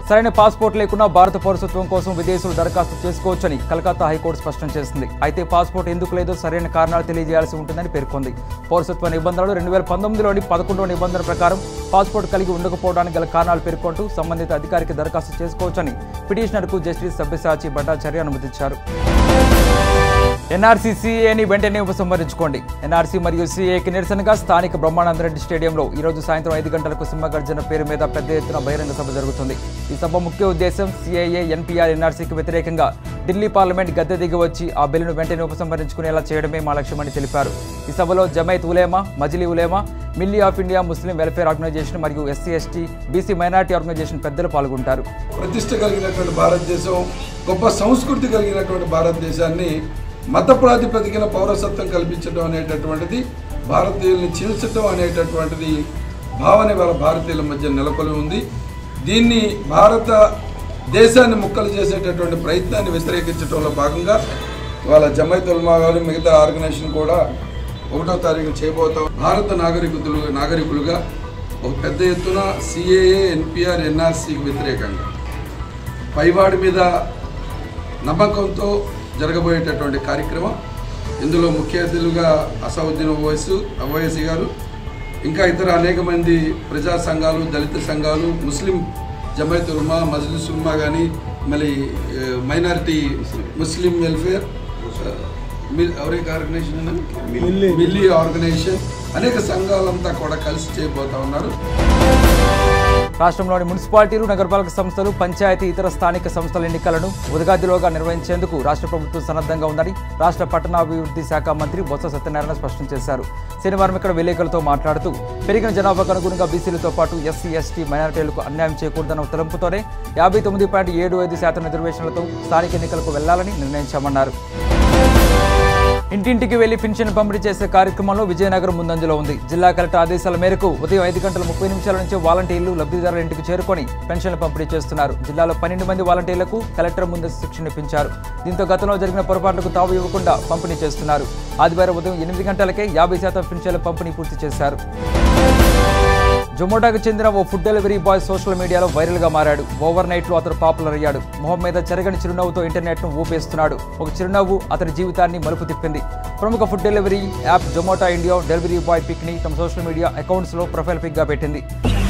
సరైన పాస్పోర్ట్ లేకుండా భారత పౌరసత్వం కోసం విదేశీయులు దరఖాస్తు చేసుకోవచ్చని కలకత్తా హైకోర్టు స్పష్టం చేసింది అయితే పాస్పోర్ట్ ఎందుకు లేదో సరైన కారణాలు తెలియజేయాల్సి ఉంటుందని పేర్కొంది పౌరసత్వ నిబంధనలు రెండు వేల పంతొమ్మిదిలోని పదకొండవ నిబంధన ప్రకారం పాస్పోర్ట్ కలిగి ఉండకపోవడానికి గల కారణాలు పేర్కొంటూ సంబంధిత అధికారికి దరఖాస్తు చేసుకోవచ్చని పిటిషనర్కు జస్టిస్ సభ్యసాచి భట్టాచార్య అనుమతించారు ఎన్ఆర్సీ సీఏని వెంటనే ఉపసంహరించుకోండి ఎన్ఆర్సీ మరియు సీఏకి నిరసనగా స్థానిక బ్రహ్మానందరెడ్డి స్టేడియంలో ఈ రోజు సాయంత్రం ఐదు గంటలకు సింహగర్జన పేరు మీద పెద్ద ఎత్తున బహిరంగ సభ జరుగుతుంది ఈ సభ ముఖ్య ఉద్దేశం సీఏఏ ఎన్పీఆర్ ఎన్ఆర్సీకి వ్యతిరేకంగా ఢిల్లీ పార్లమెంట్ గద్దె దిగి వచ్చి ఆ బిల్లును వెంటనే ఉపసంహరించుకునేలా చేయడమే మా లక్ష్యమని తెలిపారు ఈ సభలో జమైత్ ఉలేమా మజిలీ Ulema Milli of India Muslim welfare organisation మరియు SC ST BC minority organisation పెద్దలు పాల్గొంటారు ప్రతిష్ట కలిగినటువంటి భారతదేశం గొప్ప సంస్కృతి కలిగినటువంటి భారతదేశాన్ని మత ప్రాతిపదికన పౌరసత్వం కల్పించడం అనేటటువంటిది భారతీయుల్ని చీల్చడం అనేటటువంటిది భావన వాళ్ళ భారతీయుల మధ్య నెలకొని ఉంది దీన్ని భారత దేశాన్ని ముక్కలు చేసేటటువంటి ప్రయత్నాన్ని వ్యతిరేకించడంలో భాగంగా వాళ్ళ జమైత్ ఉల్మా గారు మిగతా ఆర్గనైజేషన్ కూడా ఒకటో తారీఖు చేయబోతాం భారత నాగరికులు నాగరికులుగా ఒక పెద్ద ఎత్తున సిఏఏ ఎన్పిఆర్ ఎన్ఆర్సీకి వ్యతిరేకంగా పైవాడి మీద నమ్మకంతో జరగబోయేటటువంటి కార్యక్రమం ఇందులో ముఖ్య అతిథులుగా అసౌద్దీన్ ఓవైసు ఓవైసీ గారు ఇంకా ఇతర అనేక మంది ప్రజా సంఘాలు దళిత సంఘాలు ముస్లిం జమైత్ ఉల్మా మజ్లిస్ ఉల్మా కానీ మళ్ళీ మైనారిటీ ముస్లిం వెల్ఫేర్ ఎవరి ఆర్గనైజేషన్ మిల్లీ ఆర్గనైజేషన్ అనేక సంఘాలంతా కూడా కలిసి చేయబోతా ఉన్నారు రాష్ట్రంలోని మున్సిపాలిటీలు నగరపాలక సంస్థలు పంచాయతీ ఇతర స్థానిక సంస్థల ఎన్నికలను ఉదగాదిలోగా నిర్వహించేందుకు రాష్ట్ర ప్రభుత్వం సన్నద్ధంగా ఉందని రాష్ట్ర పట్టణాభివృద్ధి శాఖ మంత్రి బొత్స సత్యనారాయణ స్పష్టం చేశారు శనివారం ఇక్కడ విలేకరులతో మాట్లాడుతూ పెరిగిన జనాభాకు అనుగుణంగా బీసీలతో పాటు ఎస్సీ ఎస్టీ మైనారిటీలకు అన్యాయం చేయకూడదన్న తలంపుతోనే యాభై తొమ్మిది పాయింట్ ఏడు ఐదు శాతం రిజర్వేషన్లతో స్థానిక ఎన్నికలకు వెళ్లాలని నిర్ణయించామన్నారు ఇంటింటికి వెళ్లి పెన్షన్ పంపిణీ చేసే కార్యక్రమంలో విజయనగరం ముందంజలో ఉంది జిల్లా కలెక్టర్ ఆదేశాల మేరకు ఉదయం ఐదు గంటల ముప్పై నిమిషాల నుంచి వాలంటీర్లు లబ్ధిదారుల ఇంటికి చేరుకొని పెన్షన్లు పంపిణీ చేస్తున్నారు జిల్లాలో పన్నెండు మంది వాలంటీర్లకు కలెక్టర్ ముందు శిక్షణ ఇప్పించారు దీంతో గతంలో జరిగిన పొరపాట్లకు తావు ఇవ్వకుండా పంపిణీ చేస్తున్నారు ఆదివారం ఉదయం ఎనిమిది గంటలకే యాభై శాతం పెన్షన్ల పంపిణీ పూర్తి చేశారు జొమాటోకు చెందిన ఓ ఫుడ్ డెలివరీ బాయ్ సోషల్ మీడియాలో వైరల్గా మారాడు ఓవర్ నైట్లో అతను పాపులర్ అయ్యాడు మొహం మీద చెరగని చిరునవ్వుతో ఇంటర్నెట్ను ఊపేస్తున్నాడు ఒక చిరునవ్వు అతని జీవితాన్ని మలుపు తిప్పింది ప్రముఖ food delivery app Zomato India delivery boy పిక్ని తమ సోషల్ మీడియా అకౌంట్స్లో ప్రొఫైల్ పిక్గా పెట్టింది